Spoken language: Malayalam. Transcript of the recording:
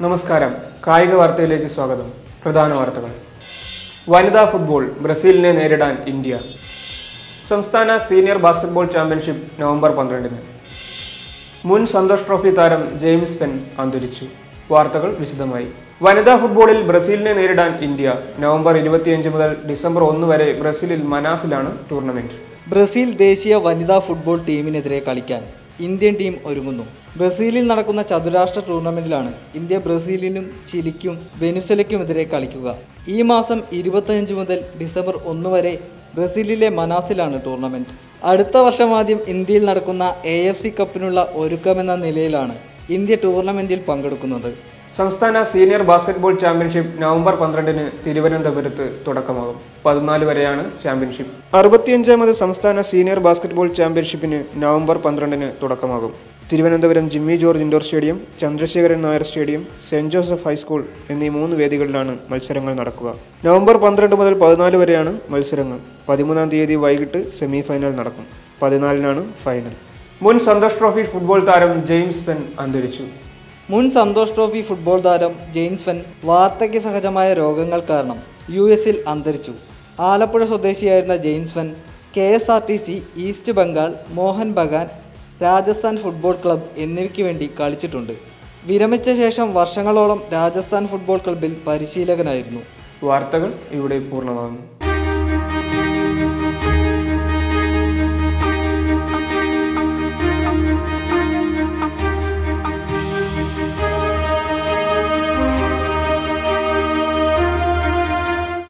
നമസ്കാരം കായിക വാർത്തയിലേക്ക് സ്വാഗതം പ്രധാന വാർത്തകൾ വനിതാ ഫുട്ബോൾ ബ്രസീലിനെ നേരിടാൻ ഇന്ത്യ സംസ്ഥാന സീനിയർ ബാസ്കറ്റ്ബോൾ ചാമ്പ്യൻഷിപ്പ് നവംബർ പന്ത്രണ്ടിന് മുൻ സന്തോഷ് ട്രോഫി താരം ജെയിംസ് പെൻ അന്തരിച്ചു വാർത്തകൾ വിശദമായി വനിതാ ഫുട്ബോളിൽ ബ്രസീലിനെ നേരിടാൻ ഇന്ത്യ നവംബർ ഇരുപത്തിയഞ്ച് മുതൽ ഡിസംബർ ഒന്ന് വരെ ബ്രസീലിൽ മനാസിലാണ് ടൂർണമെന്റ് ബ്രസീൽ ദേശീയ വനിതാ ഫുട്ബോൾ ടീമിനെതിരെ കളിക്കാൻ ഇന്ത്യൻ ടീം ഒരുങ്ങുന്നു ബ്രസീലിൽ നടക്കുന്ന ചതുരാഷ്ട്ര ടൂർണമെന്റിലാണ് ഇന്ത്യ ബ്രസീലിനും ചിലിക്കും വെനുസലയ്ക്കുമെതിരെ കളിക്കുക ഈ മാസം ഇരുപത്തിയഞ്ച് മുതൽ ഡിസംബർ ഒന്ന് വരെ ബ്രസീലിലെ മനാസിലാണ് ടൂർണമെന്റ് അടുത്ത വർഷം ആദ്യം ഇന്ത്യയിൽ നടക്കുന്ന എ എഫ് സി കപ്പിനുള്ള ഒരുക്കമെന്ന നിലയിലാണ് ഇന്ത്യ ടൂർണമെന്റിൽ പങ്കെടുക്കുന്നത് സംസ്ഥാന സീനിയർ ബാസ്കറ്റ്ബോൾ ചാമ്പ്യൻഷിപ്പ് നവംബർ പന്ത്രണ്ടിന് തിരുവനന്തപുരത്ത് തുടക്കമാകും പതിനാല് വരെയാണ് ചാമ്പ്യൻഷിപ്പ് അറുപത്തിയഞ്ചാമത് സംസ്ഥാന സീനിയർ ബാസ്കറ്റ്ബോൾ ചാമ്പ്യൻഷിപ്പിന് നവംബർ പന്ത്രണ്ടിന് തുടക്കമാകും Thiruvananthapuram Jimmy George indoor stadium Chandrasekharan Nair stadium Saint Joseph high school എന്നീ മൂന്ന് വേദികളിലാണ് മത്സരങ്ങൾ നടക്കുക നവംബർ പന്ത്രണ്ട് മുതൽ പതിനാല് വരെയാണ് മത്സരങ്ങൾ പതിമൂന്നാം തീയതി വൈകിട്ട് സെമി ഫൈനൽ നടക്കും പതിനാലിനാണ് ഫൈനൽ മുൻ സന്തോഷ് ട്രോഫി ഫുട്ബോൾ താരം ജെയിംസ് പെൻ അന്തരിച്ചു മുൻ സന്തോഷ് ട്രോഫി ഫുട്ബോൾ താരം ജെയിംസ് ഫെൻ വാർദ്ധക്യ സഹജമായ രോഗങ്ങൾ കാരണം യു എസിൽ അന്തരിച്ചു ആലപ്പുഴ സ്വദേശിയായിരുന്ന James Fenn K S R T C East Bengal Mohun Bagan Rajasthan football club എന്നിവയ്ക്ക് വേണ്ടി കളിച്ചിട്ടുണ്ട് വിരമിച്ച ശേഷം വർഷങ്ങളോളം രാജസ്ഥാൻ ഫുട്ബോൾ ക്ലബിൽ പരിശീലകനായിരുന്നു വാർത്തകൾ ഇവിടെ പൂർണ്ണമാകുന്നു